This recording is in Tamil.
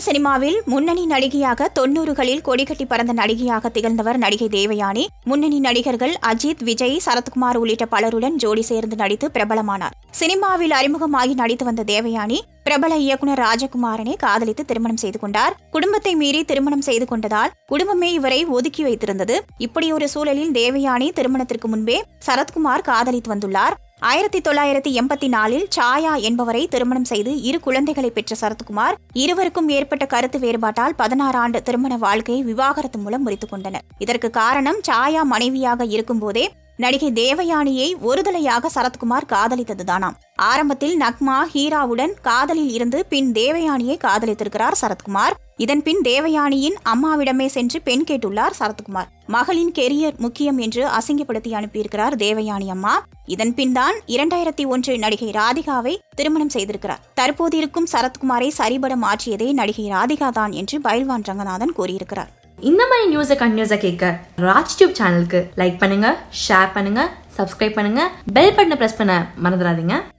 தமிழ் சினிமாவில் முன்னணி நடிகையாக தொன்னூறுகளில் கொடிகட்டி பறந்த நடிகையாக திகழ்ந்தவர் நடிகை தேவயானி முன்னணி நடிகர்கள் அஜித் விஜய் சரத்குமார் உள்ளிட்ட பலருடன் ஜோடி சேர்ந்து நடித்து பிரபலமானார் சினிமாவில் அறிமுகமாகி நடித்து வந்த தேவயானி பிரபல இயக்குனர் ராஜகுமாரனை காதலித்து திருமணம் செய்து கொண்டார் குடும்பத்தை மீறி திருமணம் செய்து கொண்டதால் குடும்பமே இவரை ஒதுக்கி வைத்திருந்தது இப்படி ஒரு சூழலில் தேவயானி திருமணத்திற்கு முன்பே சரத்குமார் காதலித்து வந்துள்ளார் ஆயிரத்தி தொள்ளாயிரத்தி எண்பத்தி நாலில் சாயா என்பவரை திருமணம் செய்து இரு குழந்தைகளை பெற்ற சரத்குமார் இருவருக்கும் ஏற்பட்ட கருத்து வேறுபாட்டால் பதினாறு ஆண்டு திருமண வாழ்க்கையை விவாகரத்து மூலம் முறித்துக் கொண்டனர் இதற்கு காரணம் சாயா மனைவியாக இருக்கும்போதே நடிகை தேவயானியை ஒருதலையாக சரத்குமார் காதலித்ததுதானாம் ஆரம்பத்தில் நக்மா ஹீராவுடன் காதலில் இருந்து பின் தேவயானியை காதலித்திருக்கிறார் சரத்குமார் இதன் பின் தேவயானியின் அம்மாவிடமே சென்று பெண் கேட்டுள்ளார் சரத்குமார் மகளின் கெரியர் முக்கியம் என்று அசிங்கப்படுத்தி அனுப்பியிருக்கிறார் தேவயானி அம்மா இதன் பின் தான் இரண்டாயிரத்தி ஒன்று நடிகை ராதிகாவை திருமணம் செய்திருக்கிறார் தற்போது இருக்கும் சரத்குமாரை சரிபட மாற்றியதே நடிகை ராதிகா தான் என்று பயில்வான் ரங்கநாதன் கூறியிருக்கிறார் இந்த மாதிரி நியூஸை கண்டினியூஸாக கேட்க ராஜ் டியூப் சேனலுக்கு லைக் பண்ணுங்க ஷேர் பண்ணுங்க சப்ஸ்கிரைப் பண்ணுங்க பெல் பட்டனை ப்ரெஸ் பண்ண மறந்துடாதீங்க